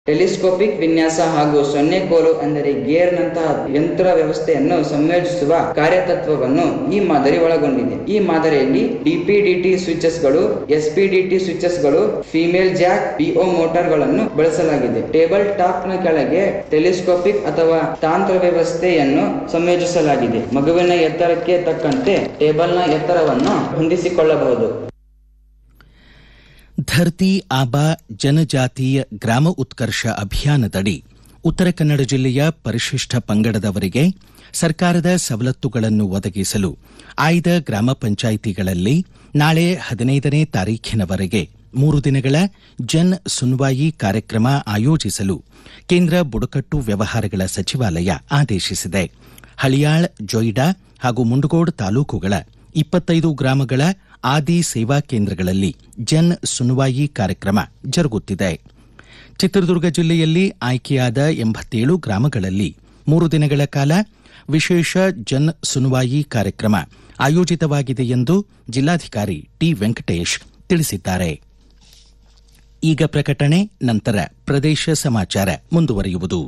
telescopic ವಿನ್ಯಾಸ ಹಾಗೂ ಸೊನ್ನೆ ಕೋಲು ಅಂದರೆ ಗೇರ್ನಂತಹ ಯಂತ್ರ ವ್ಯವಸ್ಥೆಯನ್ನು ಸಂಯೋಜಿಸುವ ಕಾರ್ಯತತ್ವವನ್ನು ಈ ಮಾದರಿ ಒಳಗೊಂಡಿದೆ ಈ ಮಾದರಿಯಲ್ಲಿ ಡಿಪಿಡಿಟಿ ಸ್ವಿಚಸ್ಗಳು ಎಸ್ಪಿಡಿಟಿ ಸ್ವಿಚಸ್ಗಳು ಫಿಮೇಲ್ ಜಾಕ್ ಪಿಒ ಮೋಟಾರ್ಗಳನ್ನು ಬಳಸಲಾಗಿದೆ ಟೇಬಲ್ ಟಾಪ್ ನ ಕೆಳಗೆ ಟೆಲಿಸ್ಕೋಪಿಕ್ ಅಥವಾ ತಾಂತ್ರ ವ್ಯವಸ್ಥೆಯನ್ನು ಸಂಯೋಜಿಸಲಾಗಿದೆ ಮಗುವಿನ ಎತ್ತರಕ್ಕೆ ತಕ್ಕಂತೆ ಟೇಬಲ್ನ ಎತ್ತರವನ್ನು ಹೊಂದಿಸಿಕೊಳ್ಳಬಹುದು ಧರ್ತಿ ಆಬಾ ಜನಜಾತೀಯ ಗ್ರಾಮ ಉತ್ಕರ್ಷ ಅಭಿಯಾನದಡಿ ಉತ್ತರ ಕನ್ನಡ ಜಿಲ್ಲೆಯ ಪರಿಶಿಷ್ಟ ಪಂಗಡದವರಿಗೆ ಸರ್ಕಾರದ ಸವಲತ್ತುಗಳನ್ನು ಒದಗಿಸಲು ಆಯ್ದ ಗ್ರಾಮ ಪಂಚಾಯಿತಿಗಳಲ್ಲಿ ನಾಳೆ ಹದಿನೈದನೇ ತಾರೀಖಿನವರೆಗೆ ಮೂರು ದಿನಗಳ ಜನ್ ಸುನ್ವಾಯಿ ಕಾರ್ಯಕ್ರಮ ಆಯೋಜಿಸಲು ಕೇಂದ್ರ ಬುಡಕಟ್ಟು ವ್ಯವಹಾರಗಳ ಸಚಿವಾಲಯ ಆದೇಶಿಸಿದೆ ಹಳಿಯಾಳ್ ಜೊಯ್ಡಾ ಹಾಗೂ ಮುಂಡಗೋಡ್ ತಾಲೂಕುಗಳ ಇಪ್ಪತ್ತೈದು ಗ್ರಾಮಗಳ ಆದಿ ಸೇವಾ ಕೇಂದ್ರಗಳಲ್ಲಿ ಜನ್ ಸುನ್ವಾಯಿ ಕಾರ್ಯಕ್ರಮ ಜರುಗುತ್ತಿದೆ ಚಿತ್ರದುರ್ಗ ಜಿಲ್ಲೆಯಲ್ಲಿ ಆಯ್ಕೆಯಾದ ಎಂಬತ್ತೇಳು ಗ್ರಾಮಗಳಲ್ಲಿ ಮೂರು ದಿನಗಳ ಕಾಲ ವಿಶೇಷ ಜನ್ ಸುನ್ವಾಯಿ ಕಾರ್ಯಕ್ರಮ ಆಯೋಜಿತವಾಗಿದೆ ಎಂದು ಜಿಲ್ಲಾಧಿಕಾರಿ ಟಿ ವೆಂಕಟೇಶ್ ತಿಳಿಸಿದ್ದಾರೆ ಈಗ ಪ್ರಕಟಣೆ ನಂತರ ಪ್ರದೇಶ ಸಮಾಚಾರ ಮುಂದುವರಿಯುವುದು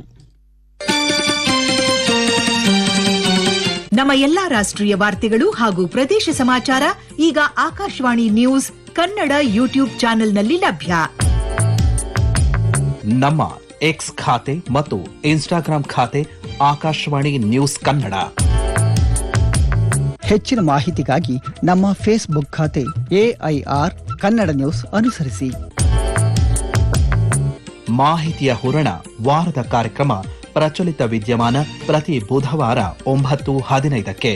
ನಮ್ಮ ಎಲ್ಲಾ ರಾಷ್ಟ್ರೀಯ ವಾರ್ತೆಗಳು ಹಾಗೂ ಪ್ರದೇಶ ಸಮಾಚಾರ ಈಗ ಆಕಾಶವಾಣಿ ನ್ಯೂಸ್ ಕನ್ನಡ ಯೂಟ್ಯೂಬ್ ಚಾನೆಲ್ನಲ್ಲಿ ಲಭ್ಯ ನಮ್ಮ ಎಕ್ಸ್ ಖಾತೆ ಮತ್ತು ಇನ್ಸ್ಟಾಗ್ರಾಂ ಖಾತೆ ಆಕಾಶವಾಣಿ ನ್ಯೂಸ್ ಕನ್ನಡ ಹೆಚ್ಚಿನ ಮಾಹಿತಿಗಾಗಿ ನಮ್ಮ ಫೇಸ್ಬುಕ್ ಖಾತೆ ಎಐಆರ್ ಕನ್ನಡ ನ್ಯೂಸ್ ಅನುಸರಿಸಿ ಮಾಹಿತಿಯ ಹೂರಣ ವಾರದ ಕಾರ್ಯಕ್ರಮ ಪ್ರಚಲಿತ ವಿದ್ಯಮಾನ ಪ್ರತಿ ಬುಧವಾರ ಒಂಬತ್ತು ಹದಿನೈದಕ್ಕೆ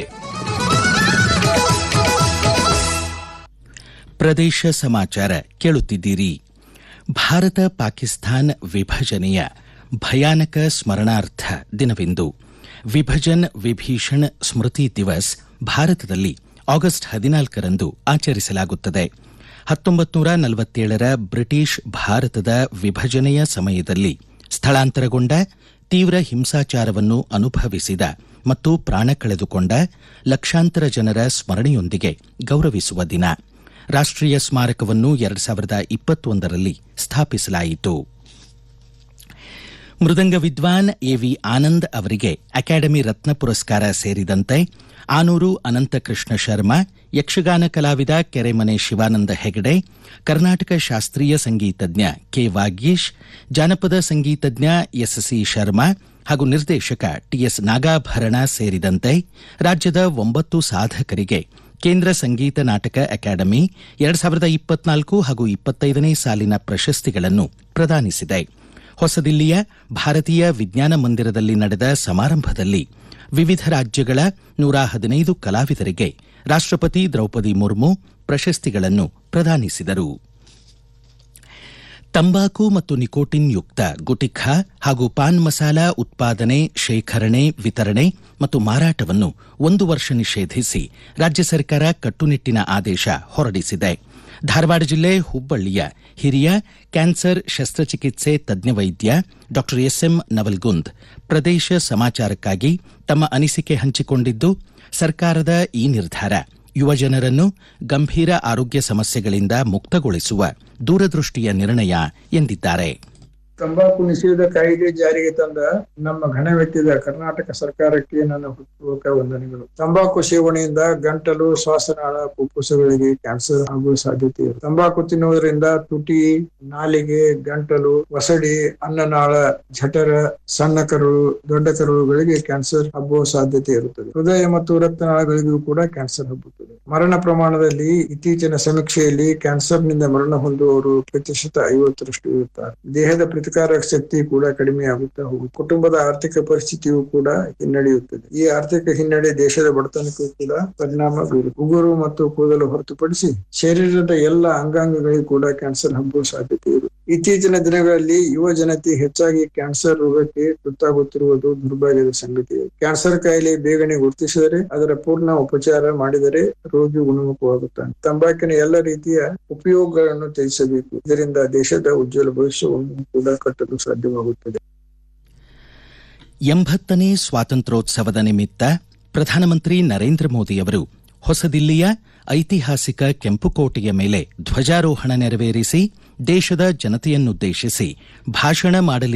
ಪ್ರದೇಶ ಸಮಾಚಾರ ಕೇಳುತ್ತಿದ್ದೀರಿ ಭಾರತ ಪಾಕಿಸ್ತಾನ್ ವಿಭಜನೆಯ ಭಯಾನಕ ಸ್ಮರಣಾರ್ಥ ದಿನವಿಂದು ವಿಭಜನ್ ವಿಭೀಷಣ್ ಸ್ಮೃತಿ ದಿವಸ್ ಭಾರತದಲ್ಲಿ ಆಗಸ್ಟ್ ಹದಿನಾಲ್ಕರಂದು ಆಚರಿಸಲಾಗುತ್ತದೆ ಹತ್ತೊಂಬತ್ತು ನೂರ ನಲವತ್ತೇಳರ ಬ್ರಿಟಿಷ್ ಭಾರತದ ವಿಭಜನೆಯ ಸಮಯದಲ್ಲಿ ಸ್ಥಳಾಂತರಗೊಂಡ ತೀವ್ರ ಹಿಂಸಾಚಾರವನ್ನು ಅನುಭವಿಸಿದ ಮತ್ತು ಪ್ರಾಣ ಕಳೆದುಕೊಂಡ ಲಕ್ಷಾಂತರ ಜನರ ಸ್ಮರಣೆಯೊಂದಿಗೆ ಗೌರವಿಸುವ ದಿನ ರಾಷ್ಟ್ರೀಯ ಸ್ಮಾರಕವನ್ನು ಎರಡು ಸಾವಿರದ ಇಪ್ಪತ್ತೊಂದರಲ್ಲಿ ಸ್ಥಾಪಿಸಲಾಯಿತು ಮೃದಂಗ ವಿದ್ವಾನ್ ಎವಿ ಆನಂದ್ ಅವರಿಗೆ ಅಕಾಡೆಮಿ ರತ್ನ ಪುರಸ್ಕಾರ ಸೇರಿದಂತೆ ಆನೂರು ಅನಂತಕೃಷ್ಣ ಶರ್ಮಾ ಯಕ್ಷಗಾನ ಕಲಾವಿದ ಕೆರೆಮನೆ ಶಿವಾನಂದ ಹೆಗಡೆ ಕರ್ನಾಟಕ ಶಾಸ್ತ್ರೀಯ ಸಂಗೀತಜ್ಞ ಕೆ ವಾಗೀಶ್ ಜಾನಪದ ಸಂಗೀತಜ್ಞ ಎಸ್ಸಿ ಶರ್ಮಾ ಹಾಗೂ ನಿರ್ದೇಶಕ ಟಿಎಸ್ ನಾಗಾಭರಣ ಸೇರಿದಂತೆ ರಾಜ್ಯದ ಒಂಬತ್ತು ಸಾಧಕರಿಗೆ ಕೇಂದ್ರ ಸಂಗೀತ ನಾಟಕ ಅಕಾಡೆಮಿ ಎರಡು ಸಾವಿರದ ಇಪ್ಪತ್ನಾಲ್ಕು ಹಾಗೂ ಇಪ್ಪತ್ತೈದನೇ ಸಾಲಿನ ಪ್ರಶಸ್ತಿಗಳನ್ನು ಪ್ರದಾನಿಸಿದೆ ಹೊಸದಿಲ್ಲಿಯ ಭಾರತೀಯ ವಿಜ್ಞಾನ ಮಂದಿರದಲ್ಲಿ ನಡೆದ ಸಮಾರಂಭದಲ್ಲಿ ವಿವಿಧ ರಾಜ್ಯಗಳ ನೂರ ಹದಿನೈದು ಕಲಾವಿದರಿಗೆ ರಾಷ್ಟ್ರಪತಿ ದ್ರೌಪದಿ ಮುರ್ಮು ಪ್ರಶಸ್ತಿಗಳನ್ನು ಪ್ರದಾನಿಸಿದರು ತಂಬಾಕು ಮತ್ತು ನಿಕೋಟಿನ್ ಯುಕ್ತ ಗುಟಿಖಾ ಹಾಗೂ ಪಾನ್ ಮಸಾಲ ಉತ್ಪಾದನೆ ಶೇಖರಣೆ ವಿತರಣೆ ಮತ್ತು ಮಾರಾಟವನ್ನು ಒಂದು ವರ್ಷ ನಿಷೇಧಿಸಿ ರಾಜ್ಯ ಸರ್ಕಾರ ಕಟ್ಟುನಿಟ್ಟಿನ ಆದೇಶ ಹೊರಡಿಸಿದೆ ಧಾರವಾಡ ಜಿಲ್ಲೆ ಹುಬ್ಬಳ್ಳಿಯ ಹಿರಿಯ ಕ್ಯಾನ್ಸರ್ ಶಸ್ತ್ರಚಿಕಿತ್ಸೆ ತಜ್ಞ ವೈದ್ಯ ಡಾ ಎಸ್ಎಂ ನವಲ್ಗುಂದ್ ಪ್ರದೇಶ ಸಮಾಚಾರಕ್ಕಾಗಿ ತಮ್ಮ ಅನಿಸಿಕೆ ಹಂಚಿಕೊಂಡಿದ್ದು ಸರ್ಕಾರದ ಈ ನಿರ್ಧಾರ ಯುವಜನರನ್ನು ಗಂಭೀರ ಆರೋಗ್ಯ ಸಮಸ್ಯೆಗಳಿಂದ ಮುಕ್ತಗೊಳಿಸುವ ದೂರದೃಷ್ಟಿಯ ನಿರ್ಣಯ ಎಂದಿದ್ದಾರೆ ತಂಬಾಕು ನಿಷೇಧ ಕಾಯ್ದೆ ಜಾರಿಗೆ ತಂದ ನಮ್ಮ ಘನವೆತ್ತಿದ ಕರ್ನಾಟಕ ಸರ್ಕಾರಕ್ಕೆ ನನ್ನ ಹೃತ್ಪೂರ್ವಕ ವಂದನೆಗಳು ತಂಬಾಕು ಸೇವನೆಯಿಂದ ಗಂಟಲು ಶ್ವಾಸನಾಳ ಫುಫುಸಗಳಿಗೆ ಕ್ಯಾನ್ಸರ್ ಆಗುವ ಸಾಧ್ಯತೆ ಇದೆ ತಂಬಾಕು ತಿನ್ನುವುದರಿಂದ ತುಟಿ ನಾಲಿಗೆ ಗಂಟಲು ಒಸಡಿ ಅನ್ನನಾಳ ಜಠರ ಸಣ್ಣ ಕರುಳು ದೊಡ್ಡ ಕರುಳುಗಳಿಗೆ ಕ್ಯಾನ್ಸರ್ ಹಬ್ಬುವ ಸಾಧ್ಯತೆ ಇರುತ್ತದೆ ಹೃದಯ ಮತ್ತು ರಕ್ತನಾಳಗಳಿಗೂ ಕೂಡ ಕ್ಯಾನ್ಸರ್ ಹಬ್ಬುತ್ತದೆ ಮರಣ ಪ್ರಮಾಣದಲ್ಲಿ ಇತ್ತೀಚಿನ ಸಮೀಕ್ಷೆಯಲ್ಲಿ ಕ್ಯಾನ್ಸರ್ನಿಂದ ಮರಣ ಹೊಂದುವವರು ಪ್ರತಿಶತ ಐವತ್ತರಷ್ಟು ಇರುತ್ತಾರೆ ದೇಹದ ಪ್ರತಿಕಾರಕ ಶಕ್ತಿ ಕೂಡ ಕಡಿಮೆಯಾಗುತ್ತಾ ಹೋಗುತ್ತದೆ ಕುಟುಂಬದ ಆರ್ಥಿಕ ಪರಿಸ್ಥಿತಿಯೂ ಕೂಡ ಹಿನ್ನಡೆಯುತ್ತದೆ ಈ ಆರ್ಥಿಕ ಹಿನ್ನಡೆ ದೇಶದ ಬಡತನಕ್ಕೂ ಕೂಡ ಪರಿಣಾಮ ಬೀರುತ್ತದೆ ಉಗುರು ಮತ್ತು ಕೂದಲು ಹೊರತುಪಡಿಸಿ ಶರೀರದ ಎಲ್ಲ ಅಂಗಾಂಗಗಳಿಗೂ ಕೂಡ ಕ್ಯಾನ್ಸರ್ ಹಬ್ಬುವ ಸಾಧ್ಯತೆ ಇರುತ್ತದೆ ಇತ್ತೀಚಿನ ದಿನಗಳಲ್ಲಿ ಯುವ ಜನತೆ ಹೆಚ್ಚಾಗಿ ಕ್ಯಾನ್ಸರ್ ರೋಗಕ್ಕೆ ತುತ್ತಾಗುತ್ತಿರುವುದು ದುರ್ಭಾಗ್ಯದ ಸಂಗತಿ ಕ್ಯಾನ್ಸರ್ ಕಾಯಿಲೆ ಬೇಗನೆ ಗುರುತಿಸಿದರೆ ಅದರ ಪೂರ್ಣ ಉಪಚಾರ ಮಾಡಿದರೆ ರೋಗಿ ಗುಣಮುಖವಾಗುತ್ತಾನೆ ತಂಬಾಕಿನ ಎಲ್ಲ ರೀತಿಯ ಉಪಯೋಗಗಳನ್ನು ತ್ಯಜಿಸಬೇಕು ಇದರಿಂದ ದೇಶದ ಉಜ್ವಲ ಭವಿಷ್ಯವನ್ನು ಕೂಡ ಕಟ್ಟಲು ಸಾಧ್ಯವಾಗುತ್ತದೆ ಎಂಬತ್ತನೇ ಸ್ವಾತಂತ್ರ್ಯೋತ್ಸವದ ನಿಮಿತ್ತ ಪ್ರಧಾನಮಂತ್ರಿ ನರೇಂದ್ರ ಮೋದಿಯವರು ಹೊಸದಿಲ್ಲಿಯ ಐತಿಹಾಸಿಕ ಕೆಂಪುಕೋಟೆಯ ಮೇಲೆ ಧ್ವಜಾರೋಹಣ ನೆರವೇರಿಸಿ ದೇಶದ ಜನತೆಯನ್ನುದ್ದೇಶಿಸಿ ಭಾಷಣ ಮಾಡಲಿ